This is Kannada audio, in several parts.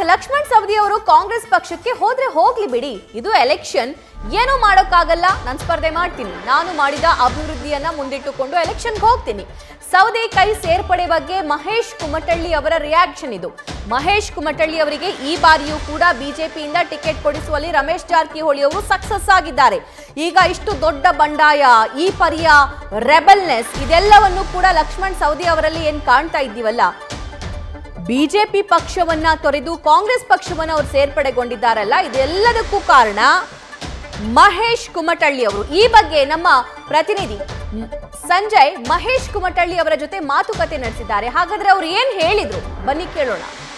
ಲಕ್ಷ್ಮಣ್ ಸವದಿ ಅವರು ಕಾಂಗ್ರೆಸ್ ಪಕ್ಷಕ್ಕೆ ಹೋದ್ರೆ ಹೋಗ್ಲಿ ಬಿಡಿ ಇದು ಎಲೆಕ್ಷನ್ ಏನೂ ಮಾಡೋಕ್ಕಾಗಲ್ಲ ನಾನು ಸ್ಪರ್ಧೆ ಮಾಡ್ತೀನಿ ನಾನು ಮಾಡಿದ ಅಭಿವೃದ್ಧಿಯನ್ನ ಮುಂದಿಟ್ಟುಕೊಂಡು ಎಲೆಕ್ಷನ್ಗೆ ಹೋಗ್ತೀನಿ ಸೌದೆ ಕೈ ಸೇರ್ಪಡೆ ಬಗ್ಗೆ ಮಹೇಶ್ ಕುಮಟಳ್ಳಿ ಅವರ ರಿಯಾಕ್ಷನ್ ಇದು ಮಹೇಶ್ ಕುಮಟಳ್ಳಿ ಅವರಿಗೆ ಈ ಬಾರಿಯೂ ಕೂಡ ಬಿಜೆಪಿಯಿಂದ ಟಿಕೆಟ್ ಕೊಡಿಸುವಲ್ಲಿ ರಮೇಶ್ ಜಾರಕಿಹೊಳಿ ಅವರು ಸಕ್ಸಸ್ ಆಗಿದ್ದಾರೆ ಈಗ ಇಷ್ಟು ದೊಡ್ಡ ಬಂಡಾಯ ಈ ಪರಿಯ ರೆಬಲ್ನೆಸ್ ಇದೆಲ್ಲವನ್ನು ಕೂಡ ಲಕ್ಷ್ಮಣ್ ಸವದಿ ಅವರಲ್ಲಿ ಏನ್ ಕಾಣ್ತಾ ಇದ್ದೀವಲ್ಲ ಬಿಜೆಪಿ ಪಕ್ಷವನ್ನ ತೊರೆದು ಕಾಂಗ್ರೆಸ್ ಪಕ್ಷವನ್ನ ಅವರು ಸೇರ್ಪಡೆಗೊಂಡಿದ್ದಾರಲ್ಲ ಇದೆಲ್ಲದಕ್ಕೂ ಕಾರಣ ಮಹೇಶ್ ಕುಮಟಳ್ಳಿ ಅವರು ಈ ಬಗ್ಗೆ ನಮ್ಮ ಪ್ರತಿನಿಧಿ ಮ್, ಸಂಜಯ್ ಮಹೇಶ್ ಕುಮಟಳ್ಳಿ ಅವರ ಜೊತೆ ಮಾತುಕತೆ ನಡೆಸಿದ್ದಾರೆ ಹಾಗಾದ್ರೆ ಅವರು ಏನ್ ಹೇಳಿದ್ರು ಬನ್ನಿ ಕೇಳೋಣ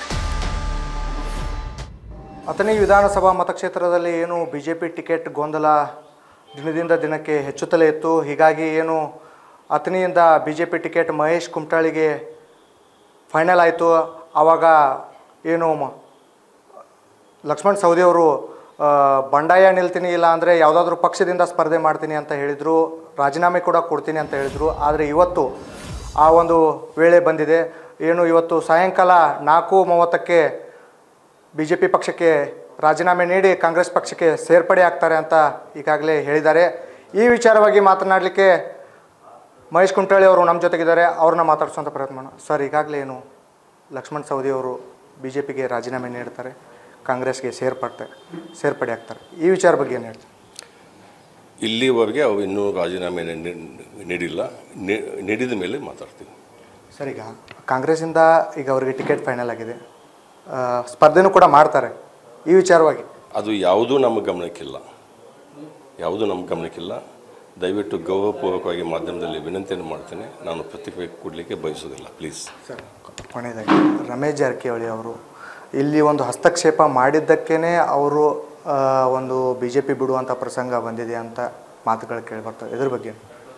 ಅಥಣಿ ವಿಧಾನಸಭಾ ಮತಕ್ಷೇತ್ರದಲ್ಲಿ ಏನು ಬಿ ಜೆ ಪಿ ಟಿಕೆಟ್ ಗೊಂದಲ ದಿನದಿಂದ ದಿನಕ್ಕೆ ಹೆಚ್ಚುತ್ತಲೇ ಇತ್ತು ಹೀಗಾಗಿ ಏನು ಅಥಣಿಯಿಂದ B J P ticket Mahesh ಕುಮಟಾಳಿಗೆ ಫೈನಲ್ ಆಯಿತು ಆವಾಗ ಏನು ಮ- ಲಕ್ಷ್ಮಣ್ ಸವದಿ ಅವರು ಆ, ಬಂಡಾಯ ನಿಲ್ತೀನಿ ಇಲ್ಲ ಅಂದರೆ ಯಾವುದಾದ್ರೂ ಪಕ್ಷದಿಂದ ಸ್ಪರ್ಧೆ ಮಾಡ್ತೀನಿ ಅಂತ ಹೇಳಿದರು ರಾಜೀನಾಮೆ ಕೂಡ ಕೊಡ್ತೀನಿ ಅಂತ ಹೇಳಿದರು ಆದರೆ ಇವತ್ತು ಆ ಒಂದು ವೇಳೆ ಬಂದಿದೆ ಏನು ಇವತ್ತು ಸಾಯಂಕಾಲ ನಾಲ್ಕು ಮೂವತ್ತಕ್ಕೆ ಬಿ ಜೆ ಪಿ ಪಕ್ಷಕ್ಕೆ ರಾಜೀನಾಮೆ ನೀಡಿ ಕಾಂಗ್ರೆಸ್ ಪಕ್ಷಕ್ಕೆ ಸೇರ್ಪಡೆ ಆಗ್ತಾರೆ ಅಂತ ಈಗಾಗಲೇ ಹೇಳಿದ್ದಾರೆ ಈ ವಿಚಾರವಾಗಿ ಮಾತನಾಡಲಿಕ್ಕೆ ಮಹೇಶ್ ಕುಮಟಳ್ಳಿ ಅವರು ನಮ್ಮ ಜೊತೆಗಿದ್ದಾರೆ ಅವ್ರನ್ನ ಮಾತಾಡ್ಸೋಂಥ ಪ್ರಯತ್ನ ಮಾಡೋಣ ಸರ್ ಈಗಾಗಲೇ ಏನು ಲಕ್ಷ್ಮಣ್ ಸವದಿ ಅವರು ಬಿ ಜೆ ಪಿಗೆ ರಾಜೀನಾಮೆ ನೀಡ್ತಾರೆ ಕಾಂಗ್ರೆಸ್ಗೆ ಸೇರ್ಪಡ್ತಾರೆ ಸೇರ್ಪಡೆ ಆಗ್ತಾರೆ ಈ ವಿಚಾರ ಬಗ್ಗೆ ಏನು ಹೇಳ್ತಾರೆ ಇಲ್ಲಿವರೆಗೆ ಅವು ಇನ್ನೂ ರಾಜೀನಾಮೆ ನೀ- ನೀಡಿಲ್ಲ ನೀ- ನೀಡಿದ ಮೇಲೆ ಮಾತಾಡ್ತೀವಿ ಸರ್ ಈಗ ಕಾಂಗ್ರೆಸ್ಸಿಂದ ಈಗ ಅವರಿಗೆ ಟಿಕೆಟ್ ಫೈನಲ್ ಆಗಿದೆ ಆ, ಸ್ಪರ್ಧೆನೂ ಕೂಡ ಮಾಡ್ತಾರೆ ಈ ವಿಚಾರವಾಗಿ ಅದು ಯಾವುದೂ ನಮ್ಮ ಗಮನಕ್ಕಿಲ್ಲ ಯಾವುದೂ ನಮ್ಮ ಗಮನಕ್ಕಿಲ್ಲ ದಯವಿಟ್ಟು ಗೌರವಪೂರ್ವಕವಾಗಿ ಮಾಧ್ಯಮದಲ್ಲಿ ವಿನಂತಿಯನ್ನು ಮಾಡ್ತೇನೆ ನಾನು ಪ್ರತಿಕ್ರಿಯೆ ಕೊಡಲಿಕ್ಕೆ ಬಯಸೋದಿಲ್ಲ ಪ್ಲೀಸ್ ಸರ್ ಕೊನೆಯದಾಗಿ ರಮೇಶ್ ಜಾರಕಿಹೊಳಿ ಅವರು ಇಲ್ಲಿ ಒಂದು ಹಸ್ತಕ್ಷೇಪ ಮಾಡಿದ್ದಕ್ಕೇ ಅವರು ಆ, ಒಂದು ಬಿ ಜೆ ಪಿ ಬಿಡುವಂಥ ಪ್ರಸಂಗ ಬಂದಿದೆ ಅಂತ ಮಾತುಗಳು ಕೇಳಿಬರ್ತವೆ ಇದ್ರ ಬಗ್ಗೆ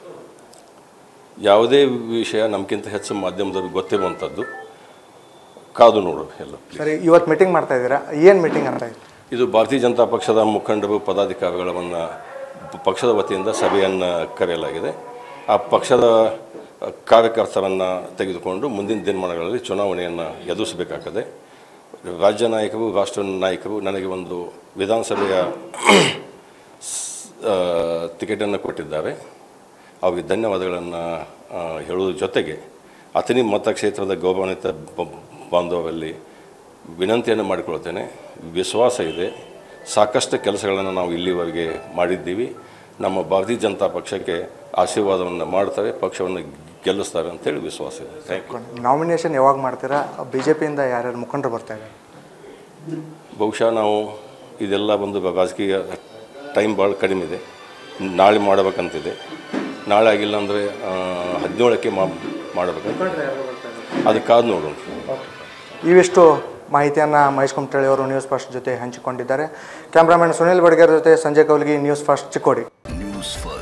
ಯಾವುದೇ ವಿಷಯ ನಮಗಿಂತ ಹೆಚ್ಚು ಮಾಧ್ಯಮದವ್ರಿಗೆ ಗೊತ್ತಿರುವಂಥದ್ದು ಕಾದು ನೋಡು ಎಲ್ಲ ಸರಿ ಇವತ್ತು ಮೀಟಿಂಗ್ ಮಾಡ್ತಾ ಇದ್ದೀರಾ ಏನು ಮೀಟಿಂಗ್ ಅಂತ ಇದೆ ಇದು ಭಾರತೀಯ ಜನತಾ ಪಕ್ಷದ ಮುಖಂಡರು ಪದಾಧಿಕಾರಿಗಳನ್ನು ಪಕ್ಷದ ವತಿಯಿಂದ ಸಭೆಯನ್ನು ಕರೆಯಲಾಗಿದೆ ಆ ಪಕ್ಷದ ಕಾರ್ಯಕರ್ತರನ್ನು ತೆಗೆದುಕೊಂಡು ಮುಂದಿನ ದಿನಮಾನಗಳಲ್ಲಿ ಚುನಾವಣೆಯನ್ನು ಎದುರಿಸಬೇಕಾಗ್ತದೆ ರಾಜ್ಯ ನಾಯಕರು ರಾಷ್ಟ್ರ ನಾಯಕರು ನನಗೆ ಒಂದು ವಿಧಾನಸಭೆಯ ಟಿಕೆಟನ್ನು ಕೊಟ್ಟಿದ್ದಾರೆ ಅವರಿಗೆ ಧನ್ಯವಾದಗಳನ್ನು ಹೇಳುವುದ್ರ ಜೊತೆಗೆ ಅಥಣಿ ಮತಕ್ಷೇತ್ರದ ಗೌರವಾನ್ವಿತ ಬ- ಬಾಂಧವರಲ್ಲಿ ವಿನಂತಿಯನ್ನು ಮಾಡಿಕೊಳ್ತೇನೆ ವಿಶ್ವಾಸ ಇದೆ ಸಾಕಷ್ಟು ಕೆಲಸಗಳನ್ನು ನಾವು ಇಲ್ಲಿವರೆಗೆ ಮಾಡಿದ್ದೀವಿ ನಮ್ಮ ಭಾರತೀಯ ಜನತಾ ಪಕ್ಷಕ್ಕೆ ಆಶೀರ್ವಾದವನ್ನು ಮಾಡ್ತಾರೆ ಪಕ್ಷವನ್ನು ಗೆಲ್ಲಿಸ್ತಾರೆ ಅಂತೇಳಿ ವಿಶ್ವಾಸ ಇದೆ ಥ್ಯಾಂಕ್ ಯು ನಾಮಿನೇಷನ್ ಯಾವಾಗ ಮಾಡ್ತೀರಾ ಬಿ ಜೆ ಪಿಯಿಂದ ಯಾರ್ಯಾರು ಮುಖಂಡರು ಬರ್ತಾ ಇದ್ದಾರೆ ಬಹುಶಃ ನಾವು ಇದೆಲ್ಲ ಒಂದು ರಾಜಕೀಯ ಟೈಮ್ ಭಾಳ ಕಡಿಮೆ ಇದೆ ನಾಳೆ ಮಾಡಬೇಕಂತಿದೆ ನಾಳೆ ಆಗಿಲ್ಲ ಅಂದರೆ ಹದಿನೇಳಕ್ಕೆ ಮಾ ಮಾಡಬೇಕಂತ ಅದಕ್ಕಾದ ನೋಡೋಣ ಇವಿಷ್ಟು ಮಾಹಿತಿಯನ್ನು ಮಹೇಶ್ ಕುಮಟಳ್ಳಿ ಅವರು ನ್ಯೂಸ್ ಫಸ್ಟ್ ಜೊತೆ ಹಂಚಿಕೊಂಡಿದ್ದಾರೆ ಕ್ಯಾಮ್ರಾಮನ್ ಸುನಿಲ್ ಬಡ್ಗೇರ್ ಜೊತೆ Sanjay Kaulgi news first Chikkodi news first